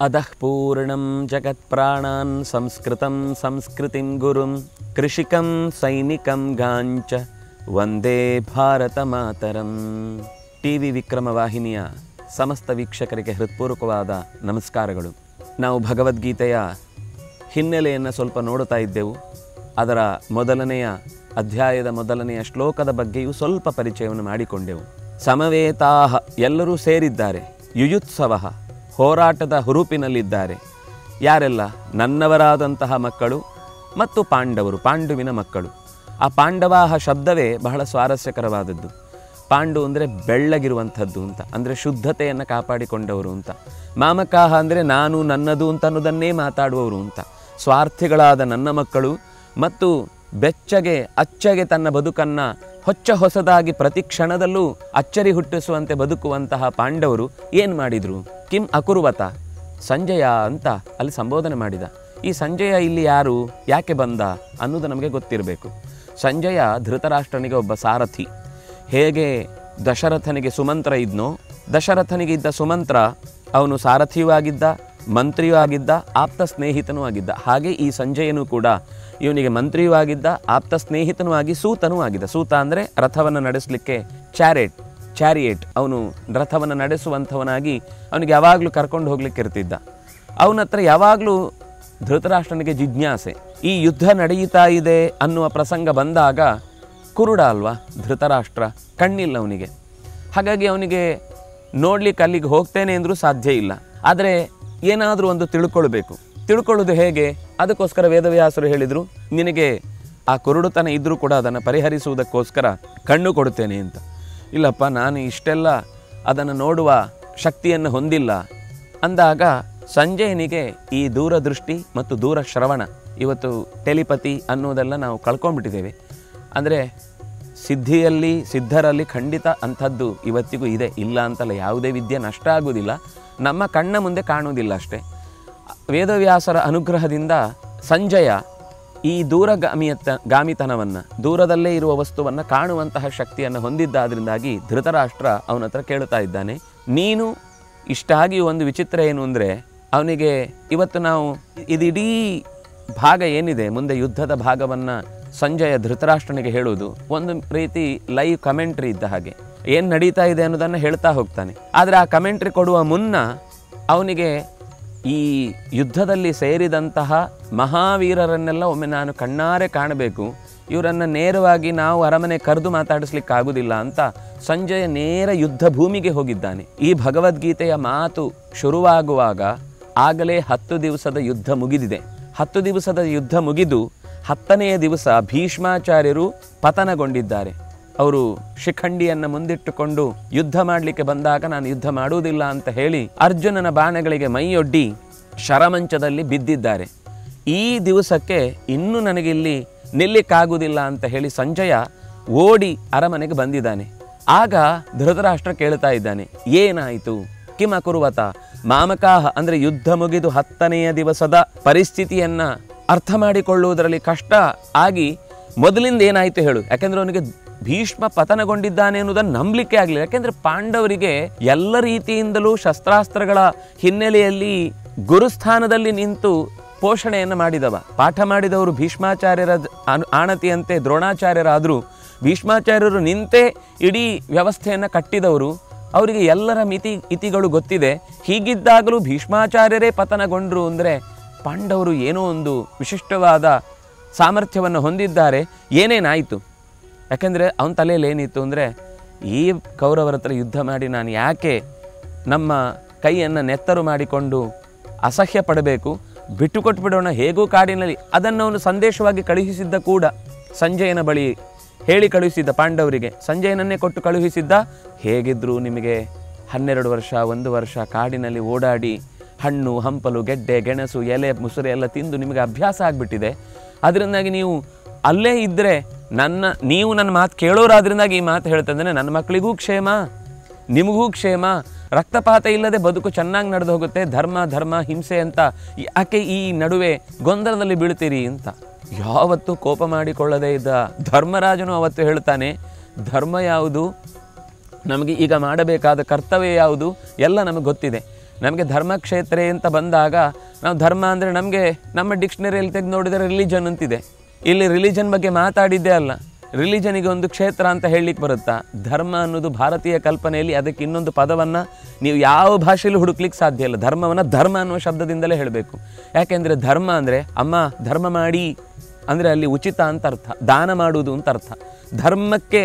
अधः पूर्णं जगत्प्राणान् संस्कृतं संस्कृतिं गुरुं कृषिकं सैनिकं ಗಾಂಚ ವಂದೇ ಭಾರತ ಮಾತರಂ ಟಿ ವಿ ವಿಕ್ರಮ ವಾಹಿನಿಯ ಸಮಸ್ತ ವೀಕ್ಷಕರಿಗೆ ಹೃತ್ಪೂರ್ವಕವಾದ ನಮಸ್ಕಾರಗಳು ನಾವು ಭಗವದ್ಗೀತೆಯ ಹಿನ್ನೆಲೆಯನ್ನು ಸ್ವಲ್ಪ ನೋಡುತ್ತಾ ಇದ್ದೆವು ಅದರ ಮೊದಲನೆಯ ಅಧ್ಯಾಯದ ಮೊದಲನೆಯ ಶ್ಲೋಕದ ಬಗ್ಗೆಯೂ ಸ್ವಲ್ಪ ಪರಿಚಯವನ್ನು ಮಾಡಿಕೊಂಡೆವು ಸಮವೇತಾಹ ಎಲ್ಲರೂ ಸೇರಿದ್ದಾರೆ ಯುಯುತ್ಸವ ಹೋರಾಟದ ಹುರುಪಿನಲ್ಲಿದ್ದಾರೆ ಯಾರೆಲ್ಲ ನನ್ನವರಾದಂತಹ ಮಕ್ಕಳು ಮತ್ತು ಪಾಂಡವರು ಪಾಂಡುವಿನ ಮಕ್ಕಳು ಆ ಪಾಂಡವಾಹ ಶಬ್ದವೇ ಬಹಳ ಸ್ವಾರಸ್ಯಕರವಾದದ್ದು ಪಾಂಡು ಅಂದರೆ ಬೆಳ್ಳಗಿರುವಂಥದ್ದು ಅಂತ ಅಂದರೆ ಶುದ್ಧತೆಯನ್ನು ಕಾಪಾಡಿಕೊಂಡವರು ಅಂತ ಮಾಮಕಾಹ ಅಂದರೆ ನಾನು ನನ್ನದು ಅಂತ ಅನ್ನೋದನ್ನೇ ಮಾತಾಡುವವರು ಅಂತ ಸ್ವಾರ್ಥಿಗಳಾದ ನನ್ನ ಮಕ್ಕಳು ಮತ್ತು ಬೆಚ್ಚಗೆ ಅಚ್ಚಗೆ ತನ್ನ ಬದುಕನ್ನು ಹೊಚ್ಚ ಹೊಸದಾಗಿ ಪ್ರತಿ ಕ್ಷಣದಲ್ಲೂ ಅಚ್ಚರಿ ಹುಟ್ಟಿಸುವಂತೆ ಬದುಕುವಂತಹ ಪಾಂಡವರು ಏನು ಮಾಡಿದರು ಕಿಂ ಅಕುರ್ವತ ಸಂಜಯ ಅಂತ ಅಲ್ಲಿ ಸಂಬೋಧನೆ ಮಾಡಿದ ಈ ಸಂಜಯ ಇಲ್ಲಿ ಯಾರು ಯಾಕೆ ಬಂದ ಅನ್ನೋದು ನಮಗೆ ಗೊತ್ತಿರಬೇಕು ಸಂಜಯ ಧೃತರಾಷ್ಟ್ರನಿಗೆ ಒಬ್ಬ ಸಾರಥಿ ಹೇಗೆ ದಶರಥನಿಗೆ ಸುಮಂತ್ರ ಇದ್ನೋ ದಶರಥನಿಗೆ ಇದ್ದ ಸುಮಂತ್ರ ಅವನು ಸಾರಥಿಯೂ ಆಗಿದ್ದ ಮಂತ್ರಿಯೂ ಆಗಿದ್ದ ಆಪ್ತ ಸ್ನೇಹಿತನೂ ಆಗಿದ್ದ ಹಾಗೆ ಈ ಸಂಜಯನು ಕೂಡ ಇವನಿಗೆ ಮಂತ್ರಿಯೂ ಆಗಿದ್ದ ಆಪ್ತ ಸ್ನೇಹಿತನೂ ಆಗಿ ಸೂತನೂ ಆಗಿದ್ದ ಸೂತ ಅಂದರೆ ರಥವನ್ನು ನಡೆಸಲಿಕ್ಕೆ ಚಾರೆಟ್ ಚಾರಿಯೇಟ್ ಅವನು ರಥವನ್ನು ನಡೆಸುವಂಥವನಾಗಿ ಅವನಿಗೆ ಯಾವಾಗಲೂ ಕರ್ಕೊಂಡು ಹೋಗ್ಲಿಕ್ಕೆ ಇರ್ತಿದ್ದ ಅವನ ಹತ್ರ ಯಾವಾಗಲೂ ಧೃತರಾಷ್ಟ್ರನಿಗೆ ಜಿಜ್ಞಾಸೆ ಈ ಯುದ್ಧ ನಡೆಯುತ್ತಾ ಇದೆ ಅನ್ನುವ ಪ್ರಸಂಗ ಬಂದಾಗ ಕುರುಡ ಅಲ್ವಾ ಧೃತರಾಷ್ಟ್ರ ಕಣ್ಣಿಲ್ಲ ಅವನಿಗೆ ಹಾಗಾಗಿ ಅವನಿಗೆ ನೋಡ್ಲಿಕ್ಕೆ ಅಲ್ಲಿಗೆ ಹೋಗ್ತೇನೆ ಅಂದರೂ ಸಾಧ್ಯ ಇಲ್ಲ ಆದರೆ ಏನಾದರೂ ಒಂದು ತಿಳ್ಕೊಳ್ಬೇಕು ತಿಳ್ಕೊಳ್ಳೋದು ಹೇಗೆ ಅದಕ್ಕೋಸ್ಕರ ವೇದವ್ಯಾಸರು ಹೇಳಿದರು ನಿನಗೆ ಆ ಕುರುಡುತನ ಇದ್ದರೂ ಕೂಡ ಅದನ್ನು ಪರಿಹರಿಸುವುದಕ್ಕೋಸ್ಕರ ಕಣ್ಣು ಕೊಡುತ್ತೇನೆ ಅಂತ ಇಲ್ಲಪ್ಪ ನಾನು ಇಷ್ಟೆಲ್ಲ ಅದನ್ನು ನೋಡುವ ಶಕ್ತಿಯನ್ನು ಹೊಂದಿಲ್ಲ ಅಂದಾಗ ಸಂಜಯನಿಗೆ ಈ ದೂರದೃಷ್ಟಿ ಮತ್ತು ದೂರ ಶ್ರವಣ ಇವತ್ತು ಟೆಲಿಪತಿ ಅನ್ನೋದೆಲ್ಲ ನಾವು ಕಳ್ಕೊಂಡ್ಬಿಟ್ಟಿದ್ದೇವೆ ಅಂದರೆ ಸಿದ್ಧಿಯಲ್ಲಿ ಸಿದ್ಧರಲ್ಲಿ ಖಂಡಿತ ಅಂಥದ್ದು ಇವತ್ತಿಗೂ ಇದೆ ಇಲ್ಲ ಅಂತಲ್ಲ ಯಾವುದೇ ವಿದ್ಯೆ ನಷ್ಟ ಆಗುವುದಿಲ್ಲ ನಮ್ಮ ಕಣ್ಣ ಮುಂದೆ ಕಾಣುವುದಿಲ್ಲ ಅಷ್ಟೇ ವೇದವ್ಯಾಸರ ಅನುಗ್ರಹದಿಂದ ಸಂಜಯ ಈ ದೂರಗಾಮಿಯತ್ತ ಗಾಮಿತನವನ್ನು ದೂರದಲ್ಲೇ ಇರುವ ವಸ್ತುವನ್ನು ಕಾಣುವಂತಹ ಶಕ್ತಿಯನ್ನು ಹೊಂದಿದ್ದಾದ್ರಿಂದಾಗಿ ಧೃತರಾಷ್ಟ್ರ ಅವನ ಹತ್ರ ಕೇಳುತ್ತಾ ಇದ್ದಾನೆ ನೀನು ಇಷ್ಟಾಗಿ ಒಂದು ವಿಚಿತ್ರ ಏನು ಅಂದರೆ ಅವನಿಗೆ ಇವತ್ತು ನಾವು ಇದಿಡೀ ಭಾಗ ಏನಿದೆ ಮುಂದೆ ಯುದ್ಧದ ಭಾಗವನ್ನು ಸಂಜಯ ಧೃತರಾಷ್ಟ್ರನಿಗೆ ಹೇಳುವುದು ಒಂದು ರೀತಿ ಲೈವ್ ಕಮೆಂಟ್ರಿ ಇದ್ದ ಹಾಗೆ ಏನು ನಡೀತಾ ಇದೆ ಅನ್ನೋದನ್ನು ಹೇಳ್ತಾ ಹೋಗ್ತಾನೆ ಆದರೆ ಆ ಕಮೆಂಟ್ರಿ ಕೊಡುವ ಮುನ್ನ ಅವನಿಗೆ ಈ ಯುದ್ಧದಲ್ಲಿ ಸೇರಿದಂತಹ ಮಹಾವೀರರನ್ನೆಲ್ಲ ಒಮ್ಮೆ ನಾನು ಕಣ್ಣಾರೆ ಕಾಣಬೇಕು ಇವರನ್ನು ನೇರವಾಗಿ ನಾವು ಅರಮನೆ ಕರೆದು ಮಾತಾಡಿಸ್ಲಿಕ್ಕೆ ಆಗುದಿಲ್ಲ ಅಂತ ಸಂಜಯ ನೇರ ಯುದ್ಧ ಭೂಮಿಗೆ ಹೋಗಿದ್ದಾನೆ ಈ ಭಗವದ್ಗೀತೆಯ ಮಾತು ಶುರುವಾಗುವಾಗ ಆಗಲೇ ಹತ್ತು ದಿವಸದ ಯುದ್ಧ ಮುಗಿದಿದೆ ಹತ್ತು ದಿವಸದ ಯುದ್ಧ ಮುಗಿದು ಹತ್ತನೆಯ ದಿವಸ ಭೀಷ್ಮಾಚಾರ್ಯರು ಪತನಗೊಂಡಿದ್ದಾರೆ ಅವರು ಶಿಖಂಡಿಯನ್ನು ಮುಂದಿಟ್ಟುಕೊಂಡು ಯುದ್ಧ ಮಾಡಲಿಕ್ಕೆ ಬಂದಾಗ ನಾನು ಯುದ್ಧ ಮಾಡುವುದಿಲ್ಲ ಅಂತ ಹೇಳಿ ಅರ್ಜುನನ ಬಾಣಗಳಿಗೆ ಮೈಯೊಡ್ಡಿ ಶರಮಂಚದಲ್ಲಿ ಬಿದ್ದಿದ್ದಾರೆ ಈ ದಿವಸಕ್ಕೆ ಇನ್ನೂ ನನಗಿಲ್ಲಿ ನಿಲ್ಲಿಕ್ಕಾಗುವುದಿಲ್ಲ ಅಂತ ಹೇಳಿ ಸಂಜಯ ಓಡಿ ಅರಮನೆಗೆ ಬಂದಿದ್ದಾನೆ ಆಗ ಧೃತರಾಷ್ಟ್ರ ಕೇಳ್ತಾ ಇದ್ದಾನೆ ಏನಾಯಿತು ಕಿಮ ಕುರುವತ ಮಾಮಕಾಹ ಅಂದರೆ ಯುದ್ಧ ಮುಗಿದು ಹತ್ತನೆಯ ದಿವಸದ ಪರಿಸ್ಥಿತಿಯನ್ನ ಅರ್ಥ ಮಾಡಿಕೊಳ್ಳುವುದರಲ್ಲಿ ಕಷ್ಟ ಆಗಿ ಮೊದಲಿಂದ ಏನಾಯಿತು ಹೇಳು ಯಾಕೆಂದ್ರೆ ಅವನಿಗೆ ಭೀಷ್ಮ ಪತನಗೊಂಡಿದ್ದಾನೆ ಅನ್ನೋದನ್ನು ನಂಬಲಿಕ್ಕೆ ಆಗಲಿಲ್ಲ ಯಾಕೆಂದ್ರೆ ಪಾಂಡವರಿಗೆ ಎಲ್ಲ ರೀತಿಯಿಂದಲೂ ಶಸ್ತ್ರಾಸ್ತ್ರಗಳ ಹಿನ್ನೆಲೆಯಲ್ಲಿ ಗುರುಸ್ಥಾನದಲ್ಲಿ ನಿಂತು ಪೋಷಣೆಯನ್ನು ಮಾಡಿದವ ಪಾಠ ಮಾಡಿದವರು ಭೀಷ್ಮಾಚಾರ್ಯರ ಅನು- ಆಣತಿಯಂತೆ ದ್ರೋಣಾಚಾರ್ಯರಾದರೂ ಭೀಷ್ಮಾಚಾರ್ಯರು ನಿಂತೇ ಇಡೀ ವ್ಯವಸ್ಥೆಯನ್ನು ಕಟ್ಟಿದವರು ಅವರಿಗೆ ಎಲ್ಲರ ಮಿತಿ ಇತಿಗಳು ಗೊತ್ತಿದೆ ಹೀಗಿದ್ದಾಗಲೂ ಭೀಷ್ಮಾಚಾರ್ಯರೇ ಪತನಗೊಂಡ್ರು ಅಂದರೆ ಪಾಂಡವರು ಏನೋ ಒಂದು ವಿಶಿಷ್ಟವಾದ ಸಾಮರ್ಥ್ಯವನ್ನು ಹೊಂದಿದ್ದಾರೆ ಏನೇನಾಯಿತು ಯಾಕೆಂದರೆ ಅವನ ತಲೆಯಲ್ಲಿ ಏನಿತ್ತು ಅಂದರೆ ಈ ಕೌರವರ ಹತ್ರ ಯುದ್ಧ ಮಾಡಿ ನಾನು ಯಾಕೆ ನಮ್ಮ ಕೈಯನ್ನು ನೆತ್ತರು ಮಾಡಿಕೊಂಡು ಅಸಹ್ಯ ಪಡಬೇಕು ಬಿಟ್ಟು ಕೊಟ್ಬಿಡೋಣ ಹೇಗೂ ಕಾಡಿನಲ್ಲಿ ಅದನ್ನು ಅವನು ಸಂದೇಶವಾಗಿ ಕಳುಹಿಸಿದ್ದ ಕೂಡ ಸಂಜಯನ ಬಳಿ ಹೇಳಿ ಕಳುಹಿಸಿದ್ದ ಪಾಂಡವರಿಗೆ ಸಂಜಯನನ್ನೇ ಕೊಟ್ಟು ಕಳುಹಿಸಿದ್ದ ಹೇಗಿದ್ರು ನಿಮಗೆ ಹನ್ನೆರಡು ವರ್ಷ ಒಂದು ವರ್ಷ ಕಾಡಿನಲ್ಲಿ ಓಡಾಡಿ ಹಣ್ಣು ಹಂಪಲು ಗೆಡ್ಡೆ ಗೆಣಸು ಎಲೆ ಮುಸುರೆ ಎಲ್ಲ ತಿಂದು ನಿಮಗೆ ಅಭ್ಯಾಸ ಆಗಿಬಿಟ್ಟಿದೆ ಅದರಿಂದಾಗಿ ನೀವು ಅಲ್ಲೇ ಇದ್ದರೆ ನನ್ನ ನೀವು ನನ್ನ ಮಾತು ಕೇಳೋರಾದ್ರಿಂದಾಗಿ ಈ ಮಾತು ಹೇಳ್ತಂದ್ರೆ ನನ್ನ ಮಕ್ಕಳಿಗೂ ಕ್ಷೇಮ ನಿಮಗೂ ಕ್ಷೇಮ ರಕ್ತಪಾತ ಇಲ್ಲದೆ ಬದುಕು ಚೆನ್ನಾಗಿ ನಡೆದು ಹೋಗುತ್ತೆ ಧರ್ಮ ಧರ್ಮ ಹಿಂಸೆ ಅಂತ ಯಾಕೆ ಈ ನಡುವೆ ಗೊಂದಲದಲ್ಲಿ ಬೀಳ್ತೀರಿ ಅಂತ ಯಾವತ್ತೂ ಕೋಪ ಮಾಡಿಕೊಳ್ಳದೇ ಇದ್ದ ಧರ್ಮರಾಜನು ಅವತ್ತು ಹೇಳ್ತಾನೆ ಧರ್ಮ ಯಾವುದು ನಮಗೆ ಈಗ ಮಾಡಬೇಕಾದ ಕರ್ತವ್ಯ ಯಾವುದು ಎಲ್ಲ ನಮಗೆ ಗೊತ್ತಿದೆ ನಮಗೆ ಧರ್ಮಕ್ಷೇತ್ರ ಅಂತ ಬಂದಾಗ ನಾವು ಧರ್ಮ ಅಂದರೆ ನಮಗೆ ನಮ್ಮ ಡಿಕ್ಷನರಿಯಲ್ಲಿ ತೆಗೆದು ನೋಡಿದರೆ ರಿಲಿಜನ್ ಅಂತಿದೆ ಇಲ್ಲಿ ರಿಲಿಜನ್ ಬಗ್ಗೆ ಮಾತಾಡಿದ್ದೇ ಅಲ್ಲ ರಿಲಿಜನಿಗೆ ಒಂದು ಕ್ಷೇತ್ರ ಅಂತ ಹೇಳಲಿಕ್ಕೆ ಬರುತ್ತಾ ಧರ್ಮ ಅನ್ನೋದು ಭಾರತೀಯ ಕಲ್ಪನೆಯಲ್ಲಿ ಅದಕ್ಕೆ ಇನ್ನೊಂದು ಪದವನ್ನು ನೀವು ಯಾವ ಭಾಷೆಯಲ್ಲಿ ಹುಡುಕ್ಲಿಕ್ಕೆ ಸಾಧ್ಯ ಇಲ್ಲ ಧರ್ಮವನ್ನು ಧರ್ಮ ಅನ್ನುವ ಶಬ್ದದಿಂದಲೇ ಹೇಳಬೇಕು ಯಾಕೆಂದರೆ ಧರ್ಮ ಅಂದರೆ ಅಮ್ಮ ಧರ್ಮ ಮಾಡಿ ಅಂದರೆ ಅಲ್ಲಿ ಉಚಿತ ಅಂತ ಅರ್ಥ ದಾನ ಮಾಡುವುದು ಅಂತ ಅರ್ಥ ಧರ್ಮಕ್ಕೆ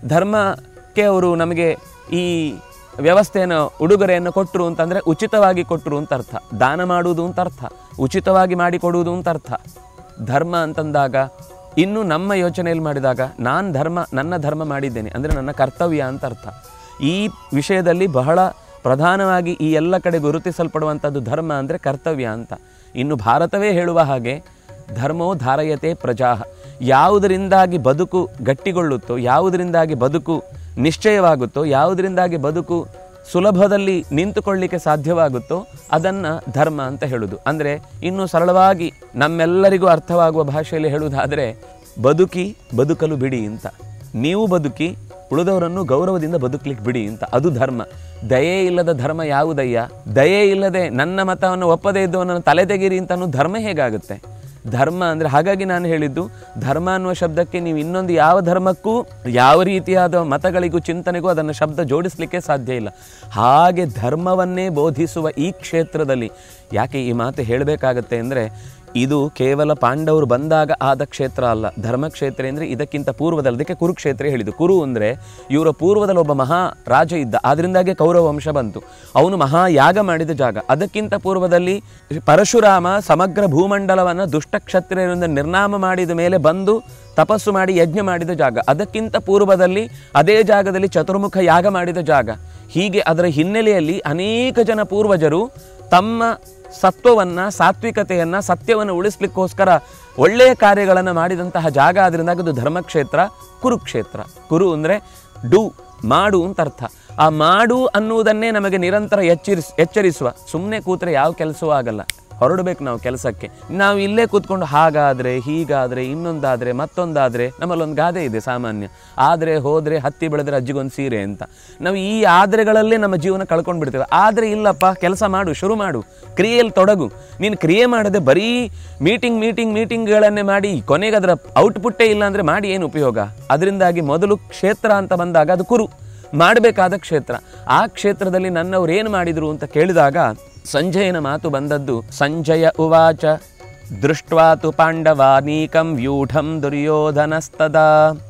ಧರ್ಮಕ್ಕೆ ಅವರು ನಮಗೆ ಈ ವ್ಯವಸ್ಥೆಯನ್ನು ಉಡುಗೊರೆಯನ್ನು ಕೊಟ್ಟರು ಅಂತಂದರೆ ಉಚಿತವಾಗಿ ಕೊಟ್ಟರು ಅಂತ ಅರ್ಥ ದಾನ ಮಾಡುವುದು ಅಂತ ಅರ್ಥ ಉಚಿತವಾಗಿ ಮಾಡಿಕೊಡುವುದು ಅಂತ ಅರ್ಥ ಧರ್ಮ ಅಂತಂದಾಗ ಇನ್ನು ನಮ್ಮ ಯೋಚನೆಯಲ್ಲಿ ಮಾಡಿದಾಗ ನಾನು ಧರ್ಮ ನನ್ನ ಧರ್ಮ ಮಾಡಿದ್ದೇನೆ ಅಂದರೆ ನನ್ನ ಕರ್ತವ್ಯ ಅಂತ ಅರ್ಥ ಈ ವಿಷಯದಲ್ಲಿ ಬಹಳ ಪ್ರಧಾನವಾಗಿ ಈ ಎಲ್ಲ ಕಡೆ ಗುರುತಿಸಲ್ಪಡುವಂಥದ್ದು ಧರ್ಮ ಅಂದರೆ ಕರ್ತವ್ಯ ಅಂತ ಇನ್ನು ಭಾರತವೇ ಹೇಳುವ ಹಾಗೆ ಧರ್ಮೋ ಧಾರಯತೆ ಪ್ರಜಾ ಯಾವುದರಿಂದಾಗಿ ಬದುಕು ಗಟ್ಟಿಗೊಳ್ಳುತ್ತೋ ಯಾವುದರಿಂದಾಗಿ ಬದುಕು ನಿಶ್ಚಯವಾಗುತ್ತೋ ಯಾವುದರಿಂದಾಗಿ ಬದುಕು ಸುಲಭದಲ್ಲಿ ನಿಂತುಕೊಳ್ಳಿಕ್ಕೆ ಸಾಧ್ಯವಾಗುತ್ತೋ ಅದನ್ನು ಧರ್ಮ ಅಂತ ಹೇಳುವುದು ಅಂದರೆ ಇನ್ನು ಸರಳವಾಗಿ ನಮ್ಮೆಲ್ಲರಿಗೂ ಅರ್ಥವಾಗುವ ಭಾಷೆಯಲ್ಲಿ ಹೇಳುವುದಾದರೆ ಬದುಕಿ ಬದುಕಲು ಬಿಡಿ ಅಂತ ನೀವು ಬದುಕಿ ಉಳಿದವರನ್ನು ಗೌರವದಿಂದ ಬದುಕಲಿಕ್ಕೆ ಬಿಡಿ ಅಂತ ಅದು ಧರ್ಮ ದಯೆ ಇಲ್ಲದ ಧರ್ಮ ಯಾವುದಯ್ಯ ದಯೆ ಇಲ್ಲದೆ ನನ್ನ ಮತವನ್ನು ಒಪ್ಪದೇ ಇದ್ದವನನ್ನು ತಲೆ ತೆಗೀರಿ ಅಂತ ಅನ್ನೋ ಧರ್ಮ ಹೇಗಾಗುತ್ತೆ ಧರ್ಮ ಅಂದರೆ ಹಾಗಾಗಿ ನಾನು ಹೇಳಿದ್ದು ಧರ್ಮ ಅನ್ನುವ ಶಬ್ದಕ್ಕೆ ನೀವು ಇನ್ನೊಂದು ಯಾವ ಧರ್ಮಕ್ಕೂ ಯಾವ ರೀತಿಯಾದ ಮತಗಳಿಗೂ ಚಿಂತನೆಗೂ ಅದನ್ನು ಶಬ್ದ ಜೋಡಿಸಲಿಕ್ಕೆ ಸಾಧ್ಯ ಇಲ್ಲ ಹಾಗೆ ಧರ್ಮವನ್ನೇ ಬೋಧಿಸುವ ಈ ಕ್ಷೇತ್ರದಲ್ಲಿ ಯಾಕೆ ಈ ಮಾತು ಹೇಳಬೇಕಾಗತ್ತೆ ಅಂದರೆ ಇದು ಕೇವಲ ಪಾಂಡವರು ಬಂದಾಗ ಆದ ಕ್ಷೇತ್ರ ಅಲ್ಲ ಧರ್ಮಕ್ಷೇತ್ರ ಅಂದರೆ ಇದಕ್ಕಿಂತ ಪೂರ್ವದಲ್ಲಿ ಅದಕ್ಕೆ ಕುರುಕ್ಷೇತ್ರ ಹೇಳಿದ್ದು ಕುರು ಅಂದರೆ ಇವರ ಪೂರ್ವದಲ್ಲಿ ಒಬ್ಬ ಮಹಾ ರಾಜ ಇದ್ದ ಆದ್ದರಿಂದಾಗೆ ಕೌರವ ವಂಶ ಬಂತು ಅವನು ಮಹಾ ಯಾಗ ಮಾಡಿದ ಜಾಗ ಅದಕ್ಕಿಂತ ಪೂರ್ವದಲ್ಲಿ ಪರಶುರಾಮ ಸಮಗ್ರ ಭೂಮಂಡಲವನ್ನು ದುಷ್ಟಕ್ಷತ್ರಿಯರಿಂದ ನಿರ್ನಾಮ ಮಾಡಿದ ಮೇಲೆ ಬಂದು ತಪಸ್ಸು ಮಾಡಿ ಯಜ್ಞ ಮಾಡಿದ ಜಾಗ ಅದಕ್ಕಿಂತ ಪೂರ್ವದಲ್ಲಿ ಅದೇ ಜಾಗದಲ್ಲಿ ಚತುರ್ಮುಖ ಯಾಗ ಮಾಡಿದ ಜಾಗ ಹೀಗೆ ಅದರ ಹಿನ್ನೆಲೆಯಲ್ಲಿ ಅನೇಕ ಜನ ಪೂರ್ವಜರು ತಮ್ಮ ಸತ್ವವನ್ನು ಸಾತ್ವಿಕತೆಯನ್ನು ಸತ್ಯವನ್ನು ಉಳಿಸ್ಲಿಕ್ಕೋಸ್ಕರ ಒಳ್ಳೆಯ ಕಾರ್ಯಗಳನ್ನು ಮಾಡಿದಂತಹ ಜಾಗ ಅದರಿಂದಾಗಿ ಅದು ಧರ್ಮಕ್ಷೇತ್ರ ಕುರುಕ್ಷೇತ್ರ ಕುರು ಅಂದರೆ ಡು ಮಾಡು ಅಂತ ಅರ್ಥ ಆ ಮಾಡು ಅನ್ನುವುದನ್ನೇ ನಮಗೆ ನಿರಂತರ ಎಚ್ಚರಿಸ್ ಎಚ್ಚರಿಸುವ ಸುಮ್ಮನೆ ಕೂತ್ರೆ ಯಾವ ಕೆಲಸವೂ ಆಗಲ್ಲ ಹೊರಡಬೇಕು ನಾವು ಕೆಲಸಕ್ಕೆ ನಾವು ಇಲ್ಲೇ ಕೂತ್ಕೊಂಡು ಹಾಗಾದರೆ ಹೀಗಾದರೆ ಇನ್ನೊಂದಾದರೆ ಮತ್ತೊಂದಾದರೆ ನಮ್ಮಲ್ಲೊಂದು ಗಾದೆ ಇದೆ ಸಾಮಾನ್ಯ ಆದರೆ ಹೋದರೆ ಹತ್ತಿ ಬೆಳೆದ್ರೆ ಅಜ್ಜಿಗೊಂದು ಸೀರೆ ಅಂತ ನಾವು ಈ ಆದರೆಗಳಲ್ಲೇ ನಮ್ಮ ಜೀವನ ಕಳ್ಕೊಂಡು ಬಿಡ್ತೇವೆ ಆದರೆ ಇಲ್ಲಪ್ಪ ಕೆಲಸ ಮಾಡು ಶುರು ಮಾಡು ಕ್ರಿಯೆಯಲ್ಲಿ ತೊಡಗು ನೀನು ಕ್ರಿಯೆ ಮಾಡದೆ ಬರೀ ಮೀಟಿಂಗ್ ಮೀಟಿಂಗ್ ಮೀಟಿಂಗ್ಗಳನ್ನೇ ಮಾಡಿ ಕೊನೆಗೆ ಅದರ ಔಟ್ಪುಟ್ಟೇ ಇಲ್ಲ ಅಂದರೆ ಮಾಡಿ ಏನು ಉಪಯೋಗ ಅದರಿಂದಾಗಿ ಮೊದಲು ಕ್ಷೇತ್ರ ಅಂತ ಬಂದಾಗ ಅದು ಕುರು ಮಾಡಬೇಕಾದ ಕ್ಷೇತ್ರ ಆ ಕ್ಷೇತ್ರದಲ್ಲಿ ನನ್ನವ್ರು ಏನು ಮಾಡಿದರು ಅಂತ ಕೇಳಿದಾಗ ಸಂಜಯನ ಮಾತು ಬಂದದ್ದು ಸಂಜಯ ಉವಾಚ ದೃಷ್ಟ್ವಾ ತು ಪಾಂಡವಾನೀಕಂ ವ್ಯೂಢಂ ದುರ್ಯೋಧನಸ್ತದಾ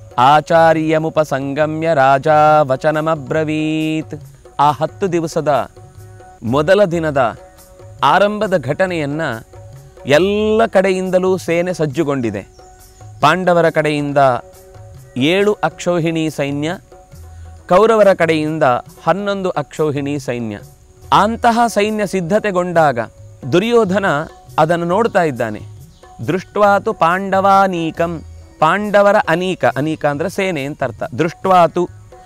ಆಚಾರ್ಯಮುಪಸಂಗಮ್ಯ ರಾಜ ವಚನಮಬ್ರವೀತ್ ಆ ಹತ್ತು ದಿವಸದ ಮೊದಲ ದಿನದ ಆರಂಭದ ಘಟನೆಯನ್ನ ಎಲ್ಲ ಕಡೆಯಿಂದಲೂ ಸೇನೆ ಸಜ್ಜುಗೊಂಡಿದೆ ಪಾಂಡವರ ಕಡೆಯಿಂದ ಏಳು ಅಕ್ಷೌಹಿಣಿ ಸೈನ್ಯ ಕೌರವರ ಕಡೆಯಿಂದ ಹನ್ನೊಂದು ಅಕ್ಷೌಹಿಣಿ ಸೈನ್ಯ ಅಂತಹ ಸೈನ್ಯ ಸಿದ್ಧತೆಗೊಂಡಾಗ ದುರ್ಯೋಧನ ಅದನ್ನು ನೋಡ್ತಾ ಇದ್ದಾನೆ ದೃಷ್ಟ್ವಾತು ಪಾಂಡವಾನೀಕಂ ಪಾಂಡವರ ಅನೀಕ ಅನೀಕ ಅಂದರೆ ಸೇನೆ ಅಂತ ಅರ್ಥ ದೃಷ್ಟ್ವಾತು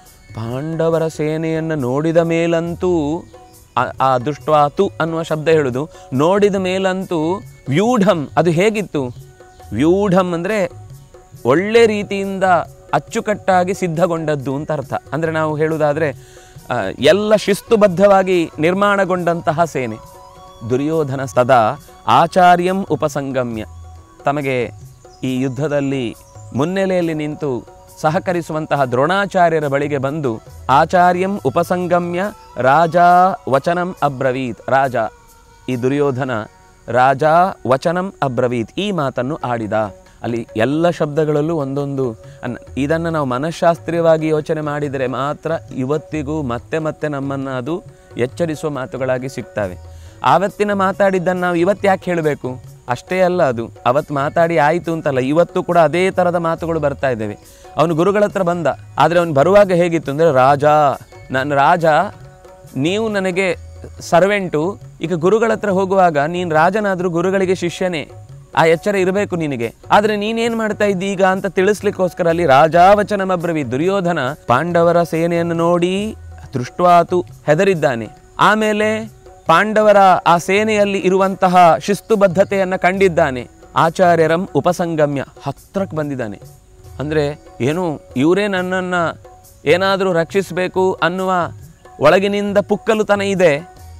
ಪಾಂಡವರ ಸೇನೆಯನ್ನು ನೋಡಿದ ಮೇಲಂತೂ ಆ- ಆ ದೃಷ್ಟ್ವಾತು ಅನ್ನುವ ಶಬ್ದ ಹೇಳುದು ನೋಡಿದ ಮೇಲಂತೂ ವ್ಯೂಢಂ ಅದು ಹೇಗಿತ್ತು ವ್ಯೂಢಂ ಅಂದರೆ ಒಳ್ಳೆ ರೀತಿಯಿಂದ ಅಚ್ಚುಕಟ್ಟಾಗಿ ಸಿದ್ಧಗೊಂಡದ್ದು ಅಂತ ಅರ್ಥ ಅಂದರೆ ನಾವು ಹೇಳುವುದಾದರೆ ಆ, ಎಲ್ಲ ಶಿಸ್ತುಬದ್ಧವಾಗಿ ನಿರ್ಮಾಣಗೊಂಡಂತಹ ಸೇನೆ ದುರ್ಯೋಧನ ಸದಾ ಆಚಾರ್ಯಂ ಉಪಸಂಗಮ್ಯ ತಮಗೆ ಈ ಯುದ್ಧದಲ್ಲಿ ಮುನ್ನೆಲೆಯಲ್ಲಿ ನಿಂತು ಸಹಕರಿಸುವಂತಹ ದ್ರೋಣಾಚಾರ್ಯರ ಬಳಿಗೆ ಬಂದು ಆಚಾರ್ಯಂ ಉಪಸಂಗಮ್ಯ ರಾಜ ವಚನಂ ಅಬ್ರವೀತ್ ರಾಜ ಈ ದುರ್ಯೋಧನ ರಾಜ ವಚನಂ ಅಬ್ರವೀತ್ ಈ ಮಾತನ್ನು ಆಡಿದ ಅಲ್ಲಿ ಎಲ್ಲ ಶಬ್ದಗಳಲ್ಲೂ ಒಂದೊಂದು ಅನ್ ಇದನ್ನು ನಾವು ಮನಃಶಾಸ್ತ್ರೀಯವಾಗಿ ಯೋಚನೆ ಮಾಡಿದರೆ ಮಾತ್ರ ಇವತ್ತಿಗೂ ಮತ್ತೆ ಮತ್ತೆ ನಮ್ಮನ್ನು ಅದು ಎಚ್ಚರಿಸುವ ಮಾತುಗಳಾಗಿ ಸಿಗ್ತವೆ ಆವತ್ತಿನ ಮಾತಾಡಿದ್ದನ್ನು ನಾವು ಇವತ್ತು ಯಾಕೆ ಹೇಳಬೇಕು ಅಷ್ಟೇ ಅಲ್ಲ ಅದು ಅವತ್ತು ಮಾತಾಡಿ ಆಯಿತು ಅಂತಲ್ಲ ಇವತ್ತು ಕೂಡ ಅದೇ ಥರದ ಮಾತುಗಳು ಬರ್ತಾ ಇದ್ದೇವೆ ಅವನು ಗುರುಗಳ ಹತ್ರ ಬಂದ ಆದರೆ ಅವನು ಬರುವಾಗ ಹೇಗಿತ್ತು ಅಂದರೆ ರಾಜ ನಾನು ರಾಜ ನೀವು ನನಗೆ ಸರ್ವೆಂಟು ಈಗ ಗುರುಗಳ ಹತ್ರ ಹೋಗುವಾಗ ನೀನು ರಾಜನಾದರೂ ಗುರುಗಳಿಗೆ ಶಿಷ್ಯನೇ ಆ ಎಚ್ಚರ ಇರಬೇಕು ನಿನಗೆ ಆದರೆ ನೀನೇನು ಮಾಡ್ತಾ ಇದ್ದಿ ಈಗ ಅಂತ ತಿಳಿಸ್ಲಿಕ್ಕೋಸ್ಕರ ಅಲ್ಲಿ ರಾಜಾವಚನಮಬ್ರವಿ ದುರ್ಯೋಧನ ಪಾಂಡವರ ಸೇನೆಯನ್ನು ನೋಡಿ ದೃಷ್ಟ್ವಾತು ಹೆದರಿದ್ದಾನೆ ಆಮೇಲೆ ಪಾಂಡವರ ಆ ಸೇನೆಯಲ್ಲಿ ಇರುವಂತಹ ಶಿಸ್ತುಬದ್ಧತೆಯನ್ನು ಕಂಡಿದ್ದಾನೆ ಆಚಾರ್ಯರಂ ಉಪಸಂಗಮ್ಯ ಹತ್ರಕ್ಕೆ ಬಂದಿದ್ದಾನೆ ಅಂದರೆ ಏನು ಇವರೇ ನನ್ನನ್ನು ಏನಾದರೂ ರಕ್ಷಿಸಬೇಕು ಅನ್ನುವ ಒಳಗಿನಿಂದ ಪುಕ್ಕಲುತನ ಇದೆ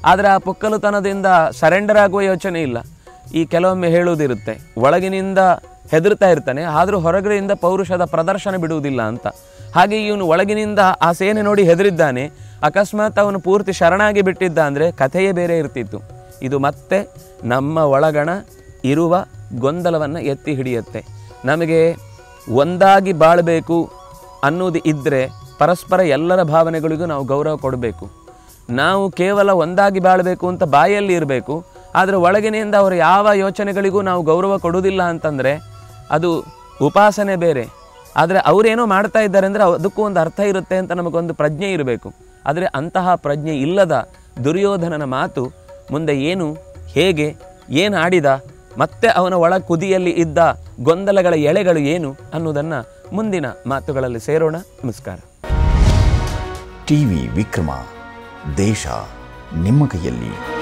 ಆದರೆ ಆ ಪುಕ್ಕಲುತನದಿಂದ ಸರೆಂಡರ್ ಆಗುವ ಯೋಚನೆ ಇಲ್ಲ ಈ ಕೆಲವೊಮ್ಮೆ ಹೇಳುವುದಿರುತ್ತೆ ಒಳಗಿನಿಂದ ಹೆದರ್ತಾ ಇರ್ತಾನೆ ಆದರೂ ಹೊರಗಡೆಯಿಂದ ಪೌರುಷದ ಪ್ರದರ್ಶನ ಬಿಡುವುದಿಲ್ಲ ಅಂತ ಹಾಗೆ ಇವನು ಒಳಗಿನಿಂದ ಆ ಸೇನೆ ನೋಡಿ ಹೆದರಿದ್ದಾನೆ ಅಕಸ್ಮಾತ್ ಅವನು ಪೂರ್ತಿ ಶರಣಾಗಿ ಬಿಟ್ಟಿದ್ದ ಅಂದರೆ ಕಥೆಯೇ ಬೇರೆ ಇರ್ತಿತ್ತು ಇದು ಮತ್ತೆ ನಮ್ಮ ಒಳಗಣ ಇರುವ ಗೊಂದಲವನ್ನು ಎತ್ತಿ ಹಿಡಿಯುತ್ತೆ ನಮಗೆ ಒಂದಾಗಿ ಬಾಳಬೇಕು ಅನ್ನೋದು ಇದ್ದರೆ ಪರಸ್ಪರ ಎಲ್ಲರ ಭಾವನೆಗಳಿಗೂ ನಾವು ಗೌರವ ಕೊಡಬೇಕು ನಾವು ಕೇವಲ ಒಂದಾಗಿ ಬಾಳಬೇಕು ಅಂತ ಬಾಯಲ್ಲಿ ಇರಬೇಕು ಆದರೆ ಒಳಗಿನಿಂದ ಅವರ ಯಾವ ಯೋಚನೆಗಳಿಗೂ ನಾವು ಗೌರವ ಕೊಡುವುದಿಲ್ಲ ಅಂತಂದರೆ ಅದು ಉಪಾಸನೆ ಬೇರೆ ಆದರೆ ಅವರೇನೋ ಮಾಡ್ತಾ ಇದ್ದಾರೆ ಅಂದರೆ ಅದಕ್ಕೂ ಒಂದು ಅರ್ಥ ಇರುತ್ತೆ ಅಂತ ನಮಗೊಂದು ಪ್ರಜ್ಞೆ ಇರಬೇಕು ಆದರೆ ಅಂತಹ ಪ್ರಜ್ಞೆ ಇಲ್ಲದ ದುರ್ಯೋಧನನ ಮಾತು ಮುಂದೆ ಏನು ಹೇಗೆ ಏನು ಆಡಿದ ಮತ್ತೆ ಅವನ ಒಳ ಕುದಿಯಲ್ಲಿ ಇದ್ದ ಗೊಂದಲಗಳ ಎಳೆಗಳು ಏನು ಅನ್ನೋದನ್ನು ಮುಂದಿನ ಮಾತುಗಳಲ್ಲಿ ಸೇರೋಣ ನಮಸ್ಕಾರ ಟಿವಿ ವಿಕ್ರಮ ದೇಶ ನಿಮ್ಮ ಕೈಯಲ್ಲಿ